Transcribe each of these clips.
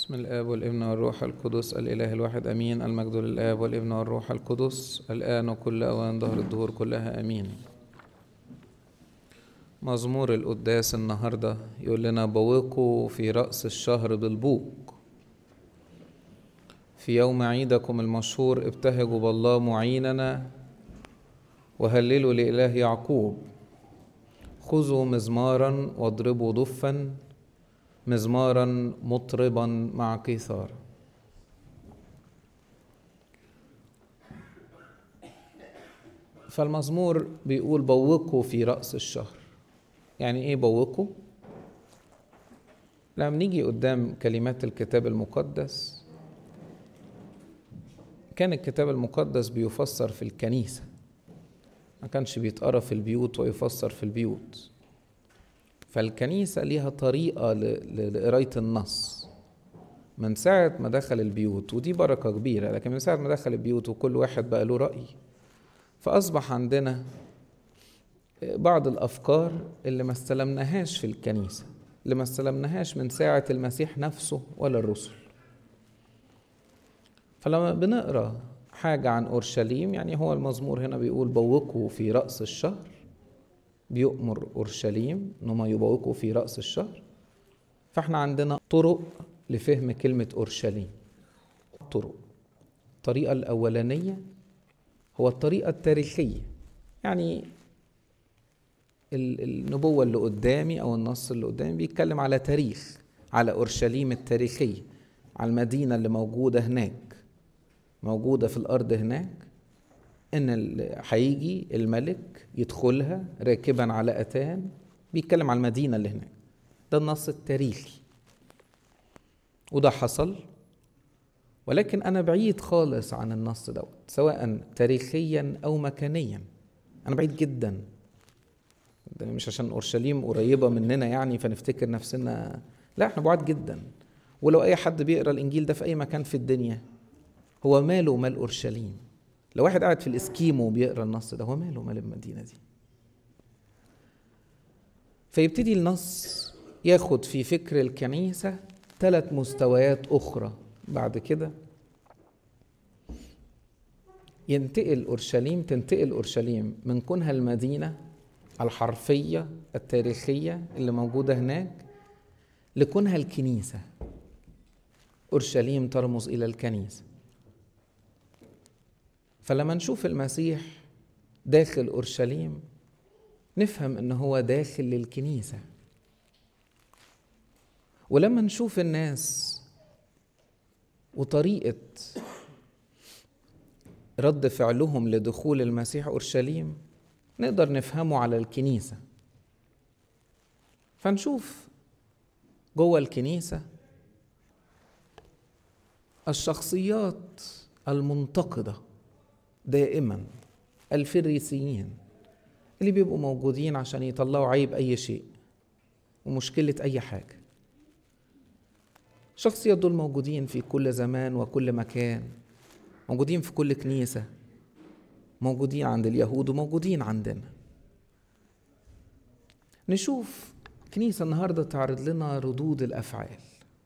بسم الآب والابن والروح القدس الإله الواحد أمين المجد للآب والابن والروح القدس الآن وكل أوان ظهر الدهور كلها أمين مزمور القداس النهاردة يقول لنا بوقوا في رأس الشهر بالبوق في يوم عيدكم المشهور ابتهجوا بالله معيننا وهللوا لإله يعقوب خذوا مزمارا واضربوا ضفا مزمارا مطربا مع قيثار فالمزمور بيقول بوقوا في رأس الشهر يعني ايه بوقوا لما نيجي قدام كلمات الكتاب المقدس كان الكتاب المقدس بيفسر في الكنيسة ما كانش بيتقرا في البيوت ويفسر في البيوت فالكنيسة ليها طريقة لقراية النص من ساعة ما دخل البيوت ودي بركة كبيرة لكن من ساعة ما دخل البيوت وكل واحد بقى له رأي فأصبح عندنا بعض الأفكار اللي ما استلمناهاش في الكنيسة اللي ما استلمناهاش من ساعة المسيح نفسه ولا الرسل فلما بنقرا حاجة عن أورشليم يعني هو المزمور هنا بيقول بوقوا في رأس الشهر بيؤمر أورشليم إنهم يبوقوا في رأس الشهر فإحنا عندنا طرق لفهم كلمة أورشليم طرق الطريقة الأولانية هو الطريقة التاريخية يعني النبوة اللي قدامي أو النص اللي قدامي بيتكلم على تاريخ على أورشليم التاريخية على المدينة اللي موجودة هناك موجودة في الأرض هناك إن هيجي الملك يدخلها راكبا على أتان بيتكلم على المدينة اللي هناك ده النص التاريخي وده حصل ولكن أنا بعيد خالص عن النص دوت سواء تاريخيا أو مكانيا أنا بعيد جدا ده مش عشان أورشليم قريبة مننا يعني فنفتكر نفسنا لا احنا بعاد جدا ولو أي حد بيقرأ الإنجيل ده في أي مكان في الدنيا هو ماله ومال أورشليم لو واحد قاعد في الإسكيمو وبيقرأ النص ده هو ماله ومال المدينة دي فيبتدي النص ياخد في فكر الكنيسة ثلاث مستويات أخرى بعد كده ينتقل أورشليم تنتقل أورشليم من كونها المدينة الحرفية التاريخية اللي موجودة هناك لكونها الكنيسة أورشليم ترمز إلى الكنيسة فلما نشوف المسيح داخل أورشليم نفهم إن هو داخل للكنيسة ولما نشوف الناس وطريقة رد فعلهم لدخول المسيح أورشليم نقدر نفهمه على الكنيسة فنشوف جوه الكنيسة الشخصيات المنتقده دائما الفريسيين اللي بيبقوا موجودين عشان يطلعوا عيب اي شيء ومشكله اي حاجه الشخصيات دول موجودين في كل زمان وكل مكان موجودين في كل كنيسه موجودين عند اليهود وموجودين عندنا نشوف كنيسه النهارده تعرض لنا ردود الافعال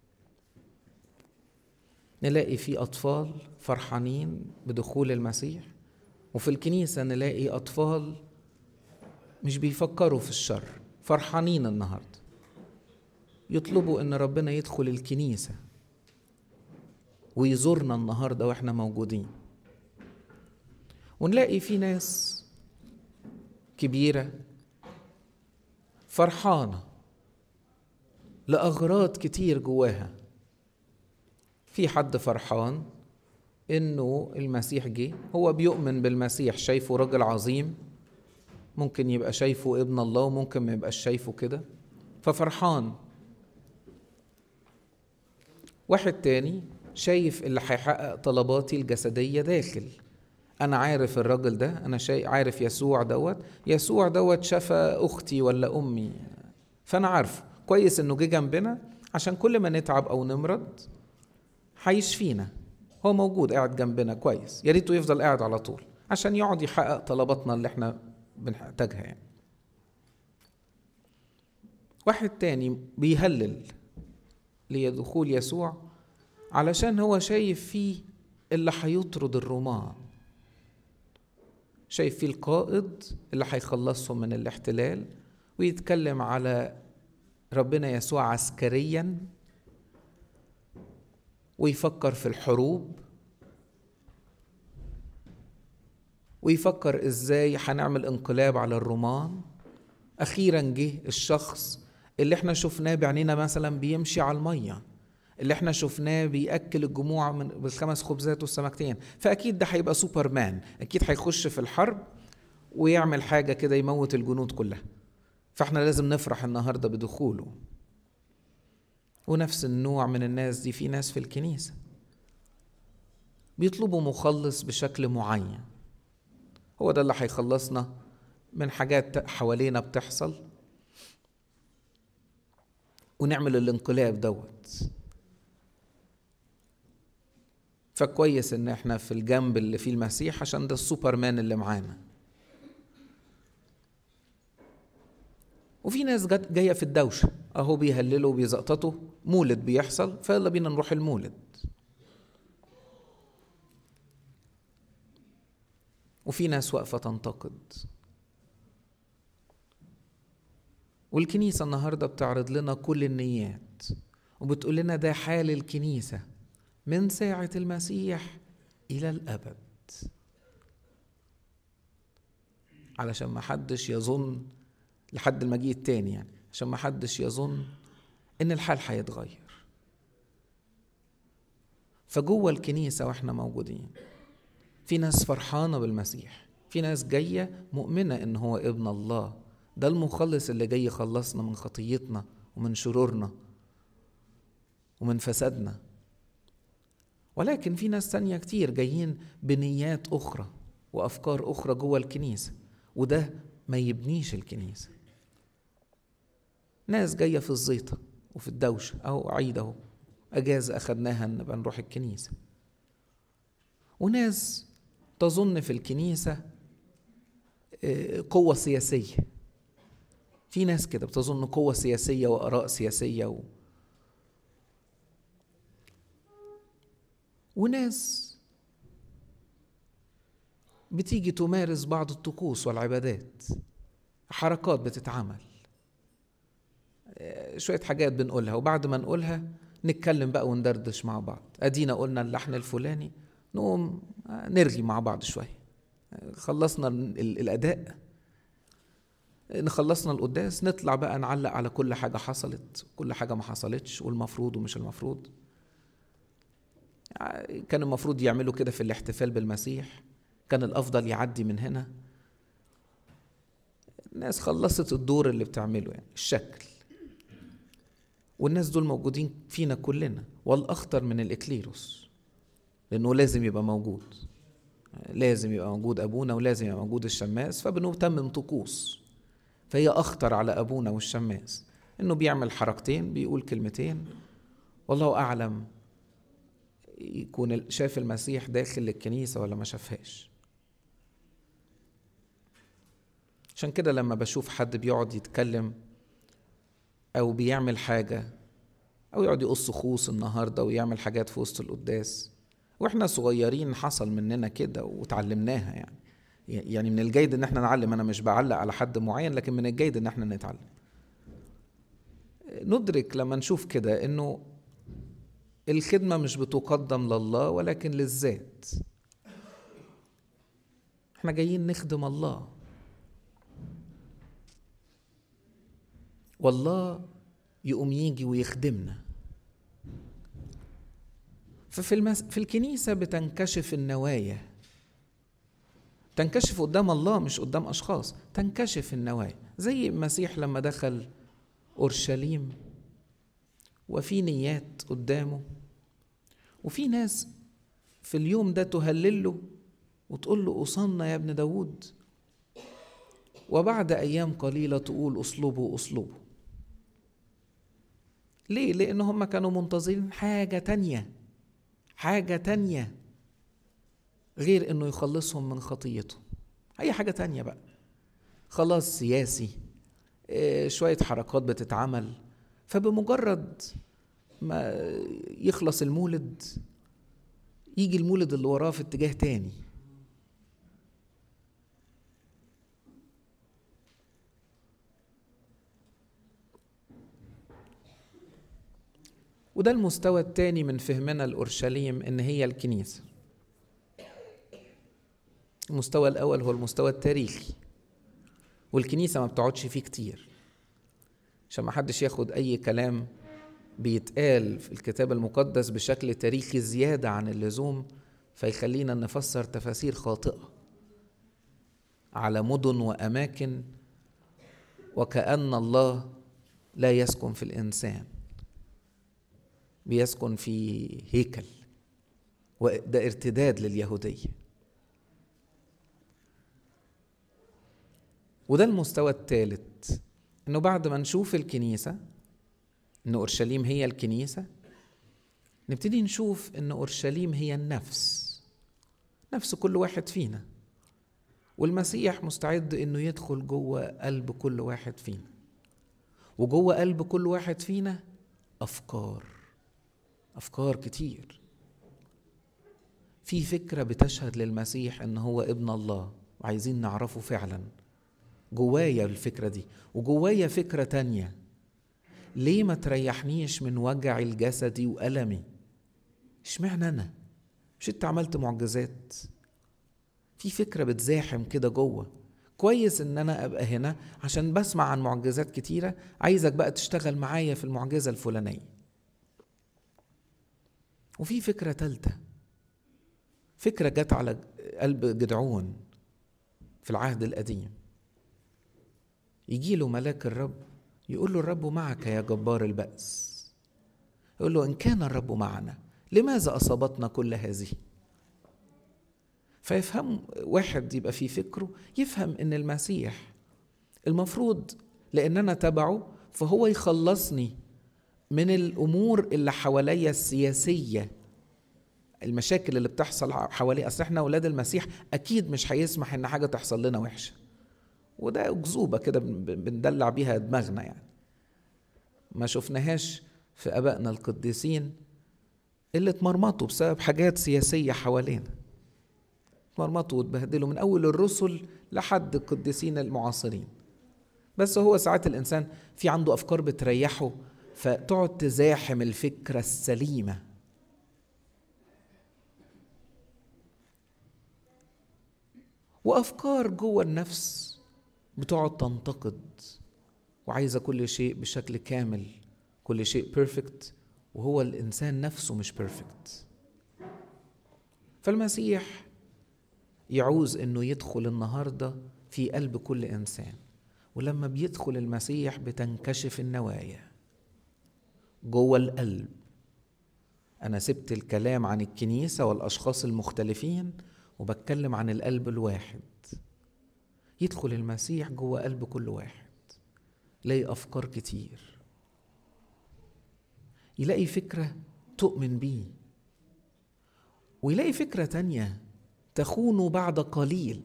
نلاقي في أطفال فرحانين بدخول المسيح وفي الكنيسة نلاقي أطفال مش بيفكروا في الشر فرحانين النهاردة يطلبوا إن ربنا يدخل الكنيسة ويزورنا النهاردة وإحنا موجودين ونلاقي في ناس كبيرة فرحانة لأغراض كتير جواها في حد فرحان انه المسيح جه هو بيؤمن بالمسيح شايفه راجل عظيم ممكن يبقى شايفه ابن الله وممكن ما يبقاش شايفه كده ففرحان واحد تاني شايف اللي هيحقق طلباتي الجسدية داخل أنا عارف الراجل ده أنا شايف عارف يسوع دوت يسوع دوت شفى أختي ولا أمي فأنا عارفه كويس إنه جه جنبنا عشان كل ما نتعب أو نمرض هيشفينا هو موجود قاعد جنبنا كويس يا ريته يفضل قاعد على طول عشان يقعد يحقق طلباتنا اللي احنا بنحتاجها يعني واحد تاني بيهلل لدخول يسوع علشان هو شايف فيه اللي هيطرد الرومان شايف فيه القائد اللي هيخلصهم من الاحتلال ويتكلم على ربنا يسوع عسكريا ويفكر في الحروب ويفكر ازاي هنعمل انقلاب على الرومان اخيرا جه الشخص اللي احنا شفناه بعينينا مثلا بيمشي على الميه اللي احنا شفناه بياكل الجموع من بالخمس خبزات والسمكتين فاكيد ده هيبقى سوبرمان اكيد هيخش في الحرب ويعمل حاجه كده يموت الجنود كلها فاحنا لازم نفرح النهارده بدخوله ونفس النوع من الناس دي في ناس في الكنيسه بيطلبوا مخلص بشكل معين هو ده اللي هيخلصنا من حاجات حوالينا بتحصل ونعمل الانقلاب دوت فكويس ان احنا في الجنب اللي فيه المسيح عشان ده السوبرمان اللي معانا وفي ناس جت جايه في الدوشه اهو بيهللوا وبيزقططوا مولد بيحصل فيلا بينا نروح المولد وفي ناس واقفه تنتقد والكنيسه النهارده بتعرض لنا كل النيات وبتقول لنا ده حال الكنيسه من ساعه المسيح الى الابد علشان ما حدش يظن لحد المجيء التاني يعني عشان ما حدش يظن ان الحال هيتغير فجوه الكنيسة واحنا موجودين في ناس فرحانة بالمسيح في ناس جاية مؤمنة ان هو ابن الله ده المخلص اللي جاي يخلصنا من خطيتنا ومن شرورنا ومن فسادنا ولكن في ناس تانية كتير جايين بنيات أخرى وأفكار أخرى جوه الكنيسة وده ما يبنيش الكنيسة ناس جاية في الزيطة وفي الدوشة أهو عيد أهو أجازة أخدناها نبقى نروح الكنيسة وناس تظن في الكنيسة قوة سياسية في ناس كده بتظن قوة سياسية وآراء سياسية و... وناس بتيجي تمارس بعض الطقوس والعبادات حركات بتتعمل شوية حاجات بنقولها وبعد ما نقولها نتكلم بقى وندردش مع بعض ادينا قلنا اللحن الفلاني نقوم نرغي مع بعض شوية خلصنا الأداء نخلصنا القداس نطلع بقى نعلق على كل حاجة حصلت كل حاجة ما حصلتش والمفروض ومش المفروض كان المفروض يعملوا كده في الاحتفال بالمسيح كان الأفضل يعدي من هنا الناس خلصت الدور اللي بتعمله يعني الشكل والناس دول موجودين فينا كلنا والأخطر من الإكليروس لأنه لازم يبقى موجود لازم يبقى موجود أبونا ولازم يبقى موجود الشماس فبنتمم طقوس فهي أخطر على أبونا والشماس إنه بيعمل حركتين بيقول كلمتين والله أعلم يكون شاف المسيح داخل الكنيسة ولا ما شافهاش عشان كده لما بشوف حد بيقعد يتكلم أو بيعمل حاجة أو يقعد يقص خوص النهاردة ويعمل حاجات في وسط القداس واحنا صغيرين حصل مننا كده وتعلمناها يعني يعني من الجيد ان احنا نعلم انا مش بعلق على حد معين لكن من الجيد ان احنا نتعلم ندرك لما نشوف كده انه الخدمه مش بتقدم لله ولكن للذات احنا جايين نخدم الله والله يقوم يجي ويخدمنا ففي المس... في الكنيسة بتنكشف النوايا تنكشف قدام الله مش قدام أشخاص تنكشف النوايا زي المسيح لما دخل أورشليم وفي نيات قدامه وفي ناس في اليوم ده تهلله وتقول له أصلنا يا ابن داود وبعد أيام قليلة تقول أصلبوا أصلبوا ليه؟ لأن هم كانوا منتظرين حاجة تانية حاجة تانية غير انه يخلصهم من خطيتهم اي حاجة تانية بقى خلاص سياسي شوية حركات بتتعمل فبمجرد ما يخلص المولد يجي المولد اللي وراه في اتجاه تاني وده المستوى الثاني من فهمنا لأورشليم إن هي الكنيسة المستوى الأول هو المستوى التاريخي والكنيسة ما بتقعدش فيه كتير عشان ما حدش ياخد أي كلام بيتقال في الكتاب المقدس بشكل تاريخي زيادة عن اللزوم فيخلينا نفسر تفاسير خاطئة على مدن وأماكن وكأن الله لا يسكن في الإنسان بيسكن في هيكل وده ارتداد لليهودية وده المستوى الثالث انه بعد ما نشوف الكنيسة ان اورشليم هي الكنيسة نبتدي نشوف ان اورشليم هي النفس نفس كل واحد فينا والمسيح مستعد انه يدخل جوه قلب كل واحد فينا وجوه قلب كل واحد فينا افكار افكار كتير في فكره بتشهد للمسيح ان هو ابن الله وعايزين نعرفه فعلا جوايا الفكره دي وجوايا فكره تانيه ليه ما تريحنيش من وجع الجسدي والمي اشمعنى انا مش انت عملت معجزات في فكره بتزاحم كده جوه كويس ان انا ابقى هنا عشان بسمع عن معجزات كتيره عايزك بقى تشتغل معايا في المعجزه الفلانيه وفي فكرة تالتة فكرة جت على قلب جدعون في العهد القديم يجي له ملاك الرب يقول له الرب معك يا جبار البأس يقول له إن كان الرب معنا لماذا أصابتنا كل هذه فيفهم واحد يبقى في فكره يفهم ان المسيح المفروض لان انا تبعه فهو يخلصني من الامور اللي حواليا السياسيه المشاكل اللي بتحصل حواليه اصل احنا اولاد المسيح اكيد مش هيسمح ان حاجه تحصل لنا وحشه وده اكذوبه كده بندلع بيها دماغنا يعني ما شفناهاش في ابائنا القديسين اللي اتمرمطوا بسبب حاجات سياسيه حوالينا اتمرمطوا واتبهدلوا من اول الرسل لحد القديسين المعاصرين بس هو ساعات الانسان في عنده افكار بتريحه فتقعد تزاحم الفكره السليمه وافكار جوه النفس بتقعد تنتقد وعايزه كل شيء بشكل كامل كل شيء بيرفكت وهو الانسان نفسه مش بيرفكت فالمسيح يعوز انه يدخل النهارده في قلب كل انسان ولما بيدخل المسيح بتنكشف النوايا جوه القلب انا سبت الكلام عن الكنيسه والاشخاص المختلفين وبتكلم عن القلب الواحد يدخل المسيح جوه قلب كل واحد يلاقي افكار كتير يلاقي فكره تؤمن بيه ويلاقي فكره تانيه تخون بعد قليل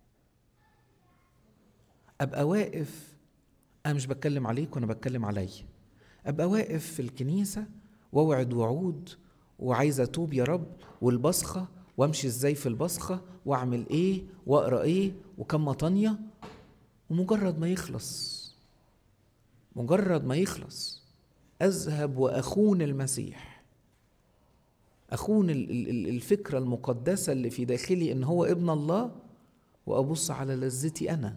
ابقى واقف انا مش بتكلم عليك وانا بتكلم عليا ابقى واقف في الكنيسه واوعد وعود وعايز اتوب يا رب والبصخه وامشي ازاي في البصخه واعمل ايه واقرا ايه وكم مطانيه ومجرد ما يخلص مجرد ما يخلص اذهب واخون المسيح اخون الفكره المقدسه اللي في داخلي ان هو ابن الله وابص على لذتي انا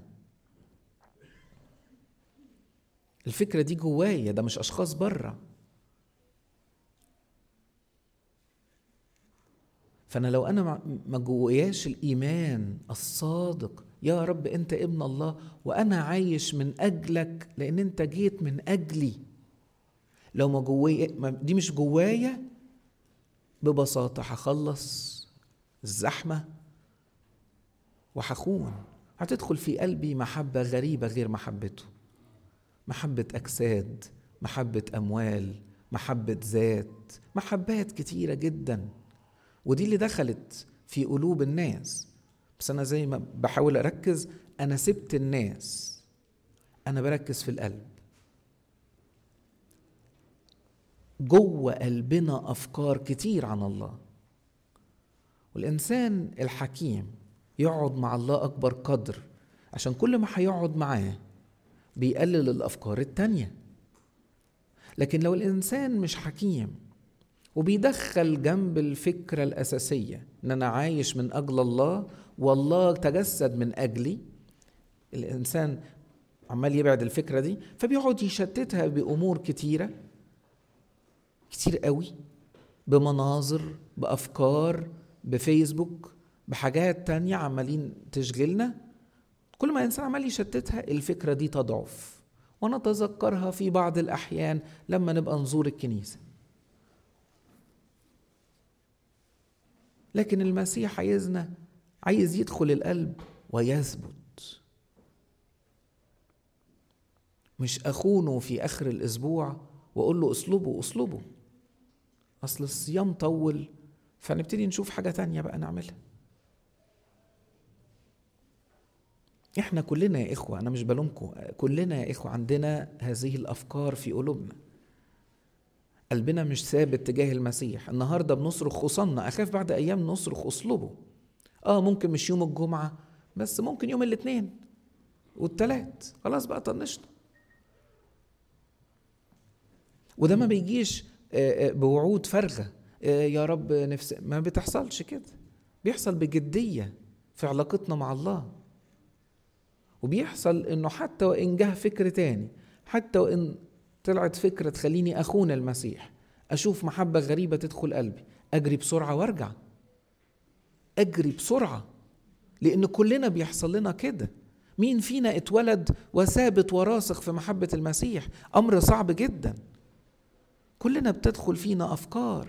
الفكره دي جوايا ده مش اشخاص بره فانا لو انا ما جواياش الايمان الصادق يا رب انت ابن الله وانا عايش من اجلك لان انت جيت من اجلي لو ما جوايا دي مش جوايا ببساطه هخلص الزحمه وهخون هتدخل في قلبي محبه غريبه غير محبته محبه اجساد محبه اموال محبه ذات محبات كتيره جدا ودي اللي دخلت في قلوب الناس بس انا زي ما بحاول اركز انا سبت الناس انا بركز في القلب جوه قلبنا افكار كتير عن الله والانسان الحكيم يقعد مع الله اكبر قدر عشان كل ما هيقعد معاه بيقلل الافكار التانيه لكن لو الانسان مش حكيم وبيدخل جنب الفكره الاساسيه ان انا عايش من اجل الله والله تجسد من اجلي الانسان عمال يبعد الفكره دي فبيقعد يشتتها بامور كتيره كتير قوي بمناظر بافكار بفيسبوك بحاجات تانية عمالين تشغلنا كل ما الانسان عمال يشتتها الفكره دي تضعف ونتذكرها في بعض الاحيان لما نبقى نزور الكنيسه لكن المسيح عايزنا عايز يدخل القلب ويثبت مش اخونه في اخر الاسبوع واقول له اصلبه اصلبه اصل الصيام طول فنبتدي نشوف حاجه تانية بقى نعملها احنا كلنا يا اخوه انا مش بلومكم كلنا يا اخوه عندنا هذه الافكار في قلوبنا قلبنا مش ثابت تجاه المسيح النهارده بنصرخ خصنا اخاف بعد ايام نصرخ اصلبه اه ممكن مش يوم الجمعه بس ممكن يوم الاثنين والتلات خلاص بقى طنشنا وده ما بيجيش بوعود فارغه يا رب نفسي ما بتحصلش كده بيحصل بجديه في علاقتنا مع الله وبيحصل انه حتى وان جه فكر تاني حتى وان طلعت فكرة تخليني أخون المسيح أشوف محبة غريبة تدخل قلبي أجري بسرعة وأرجع أجري بسرعة لأن كلنا بيحصل لنا كده مين فينا اتولد وثابت وراسخ في محبة المسيح أمر صعب جدا كلنا بتدخل فينا أفكار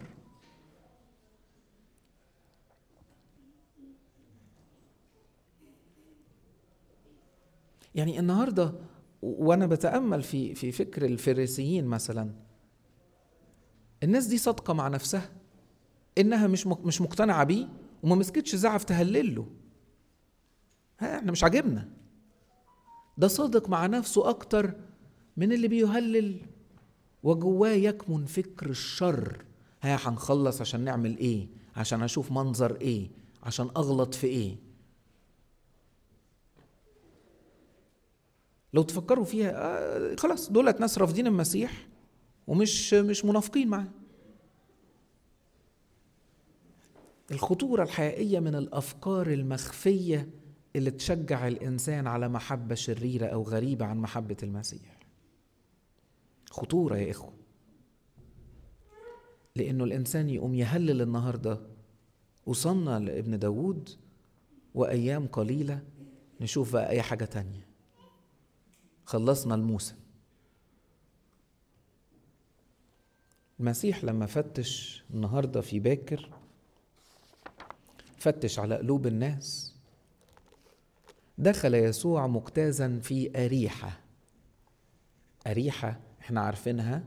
يعني النهارده وانا بتامل في في فكر الفريسيين مثلا الناس دي صادقه مع نفسها انها مش مش مقتنعه بيه وما مسكتش زعف تهلله ها احنا مش عاجبنا ده صادق مع نفسه اكتر من اللي بيهلل وجواه يكمن فكر الشر ها هنخلص عشان نعمل ايه عشان اشوف منظر ايه عشان اغلط في ايه لو تفكروا فيها آه خلاص دولت ناس رافضين المسيح ومش مش منافقين معاه الخطورة الحقيقية من الأفكار المخفية اللي تشجع الإنسان على محبة شريرة أو غريبة عن محبة المسيح خطورة يا إخوة لأنه الإنسان يقوم يهلل النهاردة وصلنا لابن داود وأيام قليلة نشوف بقى أي حاجة تانية خلصنا الموسم المسيح لما فتش النهارده في باكر فتش على قلوب الناس دخل يسوع مجتازا في أريحة أريحة احنا عارفينها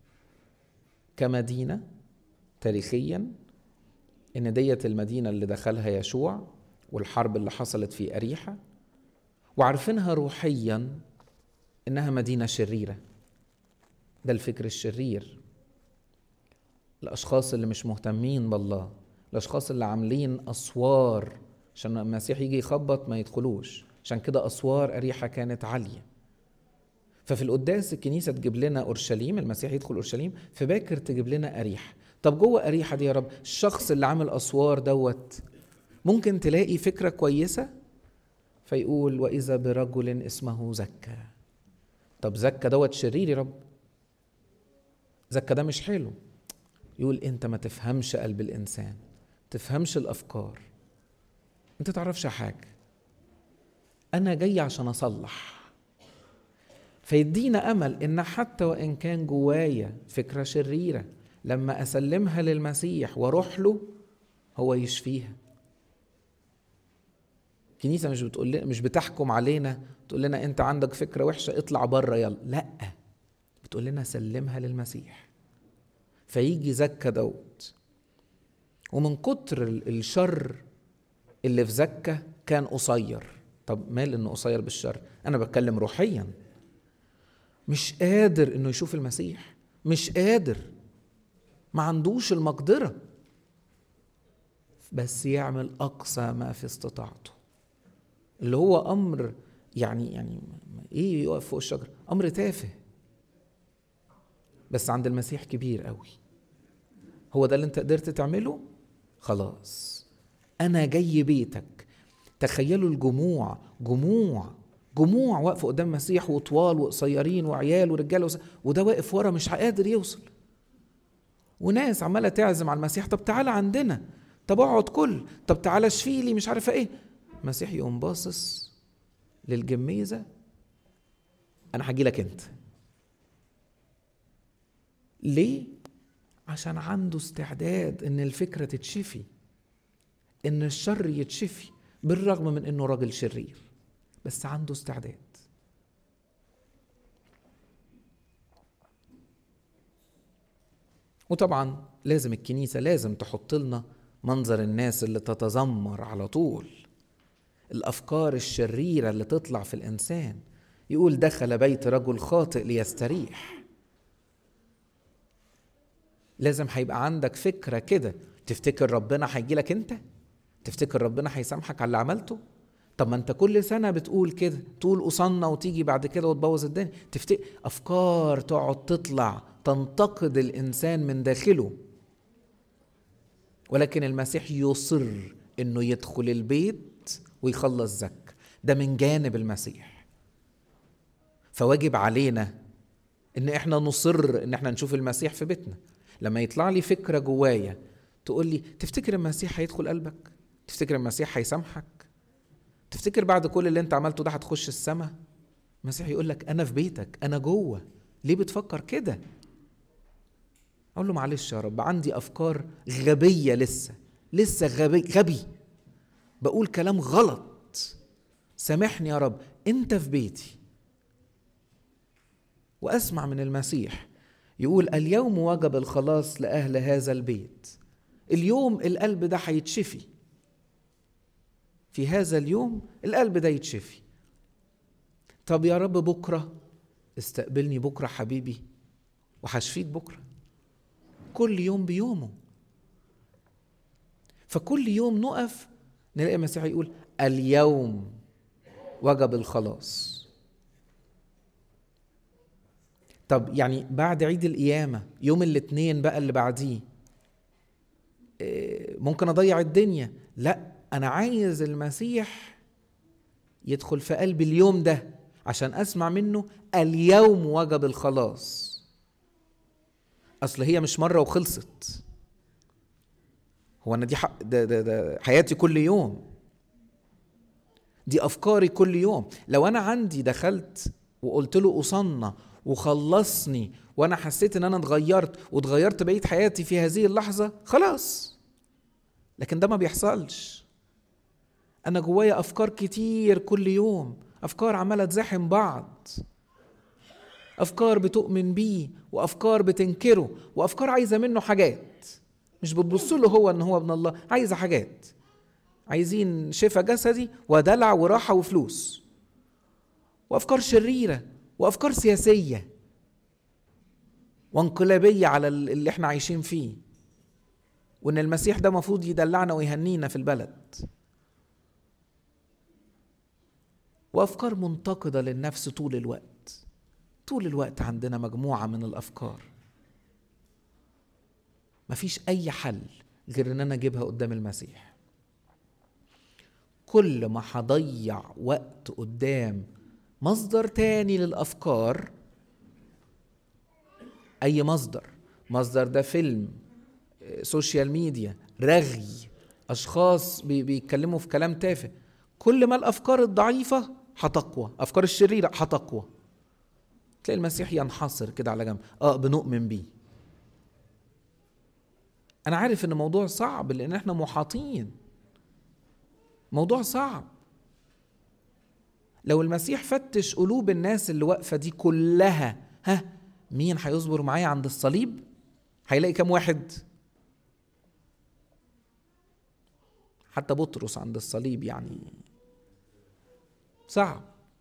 كمدينة تاريخيا إن ديت المدينة اللي دخلها يشوع والحرب اللي حصلت في أريحة وعارفينها روحيا إنها مدينة شريرة ده الفكر الشرير الأشخاص اللي مش مهتمين بالله الأشخاص اللي عاملين أسوار عشان المسيح يجي يخبط ما يدخلوش عشان كده أسوار أريحة كانت عالية ففي القداس الكنيسة تجيب لنا أورشليم المسيح يدخل أورشليم في باكر تجيب لنا أريحة طب جوه أريحة دي يا رب الشخص اللي عامل أسوار دوت ممكن تلاقي فكرة كويسة فيقول وإذا برجل اسمه زكا طب زكا دوت شرير يا رب زكا ده مش حلو يقول انت ما تفهمش قلب الانسان تفهمش الافكار انت تعرفش حاجه انا جاي عشان اصلح فيدينا امل ان حتى وان كان جوايا فكره شريره لما اسلمها للمسيح واروح له هو يشفيها الكنيسه مش بتقول لنا مش بتحكم علينا تقول لنا انت عندك فكره وحشه اطلع بره يلا لا بتقول لنا سلمها للمسيح فيجي زكا دوت ومن كتر الشر اللي في زكا كان قصير طب مال انه قصير بالشر انا بتكلم روحيا مش قادر انه يشوف المسيح مش قادر ما عندوش المقدرة بس يعمل أقصى ما في استطاعته اللي هو أمر يعني يعني إيه يقف فوق الشجرة أمر تافه بس عند المسيح كبير قوي هو ده اللي انت قدرت تعمله خلاص انا جاي بيتك تخيلوا الجموع جموع جموع واقفه قدام المسيح وطوال وقصيرين وعيال ورجاله وس... وده واقف ورا مش قادر يوصل وناس عماله تعزم على المسيح طب تعالى عندنا طب اقعد كل طب تعالى اشفي لي مش عارفه ايه المسيح يقوم باصص للجميزه انا هجي لك انت ليه عشان عنده استعداد ان الفكره تتشفي ان الشر يتشفي بالرغم من انه راجل شرير بس عنده استعداد وطبعا لازم الكنيسة لازم تحط لنا منظر الناس اللي تتذمر على طول الأفكار الشريرة اللي تطلع في الإنسان يقول دخل بيت رجل خاطئ ليستريح لازم هيبقى عندك فكرة كده تفتكر ربنا هيجي لك انت تفتكر ربنا هيسامحك على اللي عملته طب ما انت كل سنة بتقول كده تقول أصلنا وتيجي بعد كده وتبوظ الدنيا تفتكر أفكار تقعد تطلع تنتقد الإنسان من داخله ولكن المسيح يصر انه يدخل البيت ويخلص زك ده من جانب المسيح فواجب علينا ان احنا نصر ان احنا نشوف المسيح في بيتنا لما يطلع لي فكره جوايا تقول لي تفتكر المسيح هيدخل قلبك تفتكر المسيح هيسامحك تفتكر بعد كل اللي انت عملته ده هتخش السماء المسيح يقول لك انا في بيتك انا جوه ليه بتفكر كده اقول له معلش يا رب عندي افكار غبيه لسه لسه غبي غبي بقول كلام غلط سامحني يا رب انت في بيتي واسمع من المسيح يقول اليوم وجب الخلاص لاهل هذا البيت اليوم القلب ده هيتشفي في هذا اليوم القلب ده يتشفي طب يا رب بكره استقبلني بكره حبيبي وهشفيك بكره كل يوم بيومه فكل يوم نقف نلاقي المسيح يقول اليوم وجب الخلاص طب يعني بعد عيد القيامة يوم الاثنين بقى اللي بعديه ممكن أضيع الدنيا لا أنا عايز المسيح يدخل في قلبي اليوم ده عشان أسمع منه اليوم وجب الخلاص أصل هي مش مرة وخلصت هو أنا دي حق ده, ده, ده حياتي كل يوم دي أفكاري كل يوم لو أنا عندي دخلت وقلت له أصنع وخلصني وانا حسيت ان انا اتغيرت واتغيرت بقيه حياتي في هذه اللحظه خلاص لكن ده ما بيحصلش انا جوايا افكار كتير كل يوم افكار عماله تزاحم بعض افكار بتؤمن بيه وافكار بتنكره وافكار عايزه منه حاجات مش بتبص له هو ان هو ابن الله عايزه حاجات عايزين شفاء جسدي ودلع وراحه وفلوس وافكار شريره وافكار سياسيه وانقلابيه على اللي احنا عايشين فيه وان المسيح ده المفروض يدلعنا ويهنينا في البلد وافكار منتقده للنفس طول الوقت طول الوقت عندنا مجموعه من الافكار مفيش اي حل غير ان انا اجيبها قدام المسيح كل ما هضيع وقت قدام مصدر تاني للافكار اي مصدر مصدر ده فيلم سوشيال ميديا رغي اشخاص بيتكلموا في كلام تافه كل ما الافكار الضعيفه هتقوى افكار الشريره هتقوى تلاقي المسيح ينحصر كده على جنب اه بنؤمن بيه انا عارف ان موضوع صعب لان احنا محاطين موضوع صعب لو المسيح فتش قلوب الناس اللي واقفه دي كلها ها مين هيصبر معايا عند الصليب هيلاقي كام واحد حتى بطرس عند الصليب يعني صعب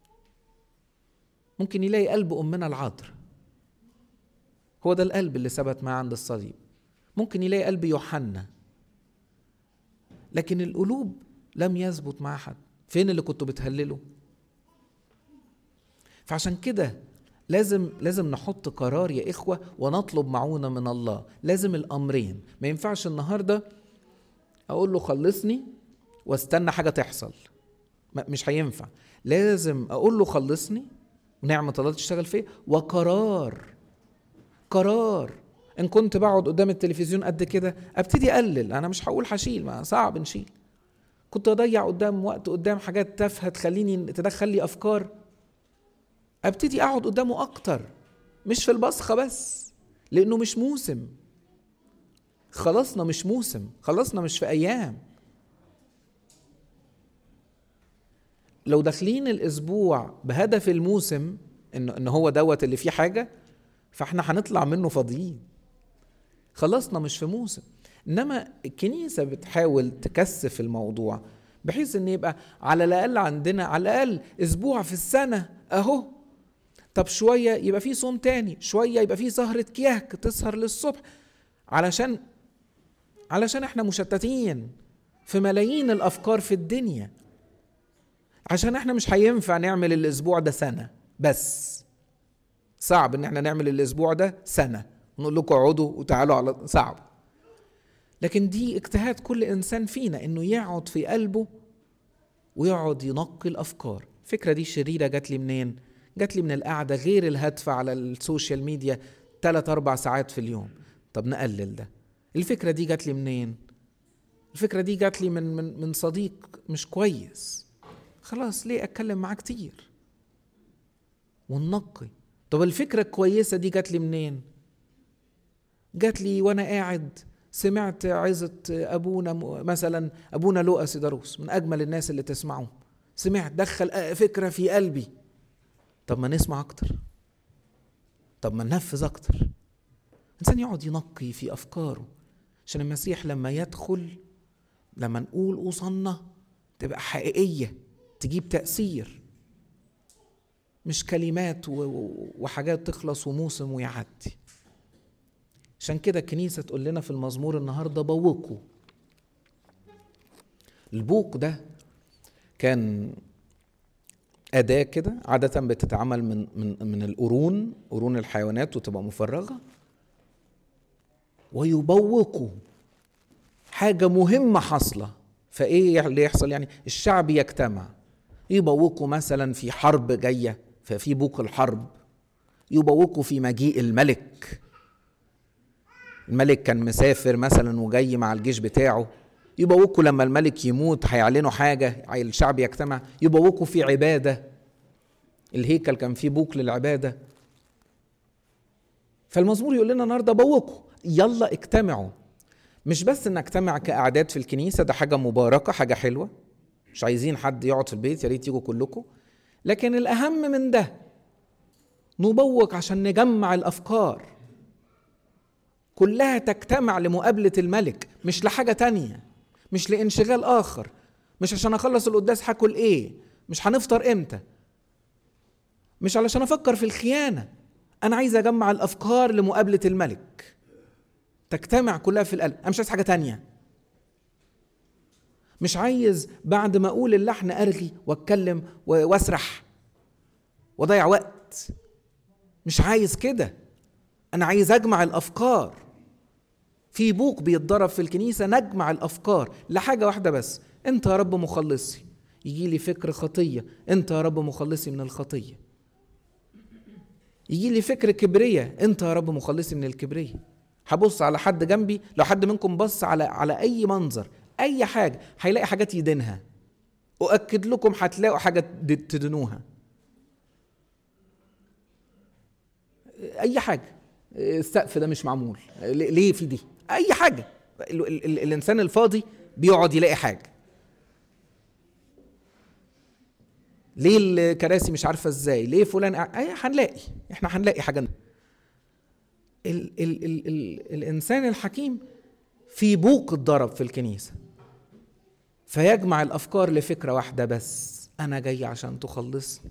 ممكن يلاقي قلب امنا العذراء هو ده القلب اللي ثبت معاه عند الصليب ممكن يلاقي قلب يوحنا لكن القلوب لم يثبت مع حد فين اللي كنتوا بتهللوا فعشان كده لازم لازم نحط قرار يا اخوه ونطلب معونه من الله لازم الامرين ما ينفعش النهارده اقول له خلصني واستنى حاجه تحصل مش هينفع لازم اقول له خلصني ونعمه الله تشتغل فيه وقرار قرار ان كنت بقعد قدام التلفزيون قد كده ابتدي اقلل انا مش هقول هشيل ما صعب نشيل كنت اضيع قدام وقت قدام حاجات تافهه تخليني تدخل لي افكار ابتدي اقعد قدامه اكتر مش في البصخه بس لانه مش موسم خلصنا مش موسم خلصنا مش في ايام لو داخلين الاسبوع بهدف الموسم ان ان هو دوت اللي فيه حاجه فاحنا هنطلع منه فاضيين خلصنا مش في موسم انما الكنيسه بتحاول تكثف الموضوع بحيث ان يبقى على الاقل عندنا على الاقل اسبوع في السنه اهو طب شويه يبقى في صوم تاني شويه يبقى في سهره كياك تسهر للصبح علشان علشان احنا مشتتين في ملايين الافكار في الدنيا عشان احنا مش هينفع نعمل الاسبوع ده سنه بس صعب ان احنا نعمل الاسبوع ده سنه نقول لكم اقعدوا وتعالوا على صعب لكن دي اجتهاد كل انسان فينا انه يقعد في قلبه ويقعد ينقي الافكار الفكره دي شريره جات لي منين جات لي من القعده غير الهاتفه على السوشيال ميديا ثلاث اربع ساعات في اليوم طب نقلل ده الفكره دي جات لي منين الفكره دي جات لي من من من صديق مش كويس خلاص ليه اتكلم معاه كتير وننقي طب الفكره الكويسه دي جات لي منين جات لي وانا قاعد سمعت عظة أبونا مثلا أبونا لوقا سيداروس من أجمل الناس اللي تسمعه سمعت دخل فكرة في قلبي طب ما نسمع أكتر طب ما ننفذ أكتر الإنسان يقعد ينقي في أفكاره عشان المسيح لما يدخل لما نقول وصلنا تبقى حقيقية تجيب تأثير مش كلمات وحاجات تخلص وموسم ويعدي عشان كده الكنيسة تقول لنا في المزمور النهاردة بوقوا البوق ده كان أداة كده عادة بتتعمل من من من القرون قرون الحيوانات وتبقى مفرغة ويبوقوا حاجة مهمة حاصلة فإيه اللي يحصل يعني الشعب يجتمع يبوقوا مثلا في حرب جاية ففي بوق الحرب يبوقوا في مجيء الملك الملك كان مسافر مثلا وجاي مع الجيش بتاعه يبوقوا لما الملك يموت هيعلنوا حاجة الشعب يجتمع يبوقوا في عبادة الهيكل كان فيه بوق للعبادة فالمزمور يقول لنا النهارده بوقوا يلا اجتمعوا مش بس ان اجتمع كاعداد في الكنيسه ده حاجه مباركه حاجه حلوه مش عايزين حد يقعد في البيت يا ريت يجوا كلكم لكن الاهم من ده نبوق عشان نجمع الافكار كلها تجتمع لمقابله الملك مش لحاجه تانية مش لانشغال اخر مش عشان اخلص القداس هاكل ايه مش هنفطر امتى مش علشان افكر في الخيانه انا عايز اجمع الافكار لمقابله الملك تجتمع كلها في القلب انا مش عايز حاجه تانية مش عايز بعد ما اقول اللحن ارغي واتكلم واسرح واضيع وقت مش عايز كده انا عايز اجمع الافكار في بوق بيتضرب في الكنيسه نجمع الافكار لحاجه واحده بس انت يا رب مخلصي يجي لي فكر خطيه انت يا رب مخلصي من الخطيه يجي لي فكر كبريه انت يا رب مخلصي من الكبريه هبص على حد جنبي لو حد منكم بص على على اي منظر اي حاجه هيلاقي حاجات يدينها اؤكد لكم هتلاقوا حاجه تدينوها اي حاجه السقف ده مش معمول ليه في دي اي حاجه ال ال ال الانسان الفاضي بيقعد يلاقي حاجه ليه الكراسي مش عارفه ازاي ليه فلان أي هنلاقي احنا هنلاقي حاجه ال ال ال ال الانسان الحكيم في بوق الضرب في الكنيسه فيجمع الافكار لفكره واحده بس انا جاي عشان تخلصني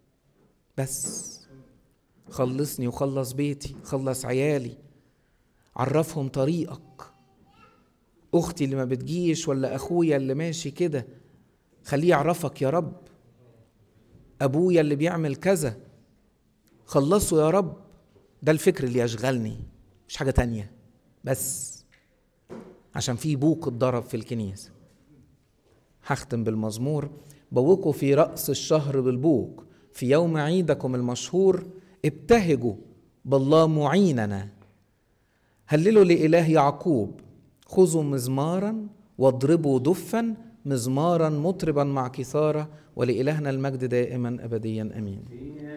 بس خلصني وخلص بيتي خلص عيالي عرفهم طريقك اختي اللي ما بتجيش ولا اخويا اللي ماشي كده خليه يعرفك يا رب ابويا اللي بيعمل كذا خلصوا يا رب ده الفكر اللي يشغلني مش حاجه تانية بس عشان في بوق اتضرب في الكنيسه هختم بالمزمور بوقوا في رأس الشهر بالبوق في يوم عيدكم المشهور ابتهجوا بالله معيننا هللوا لإله يعقوب خذوا مزمارا واضربوا دفا مزمارا مطربا مع كثارة ولإلهنا المجد دائما أبديا أمين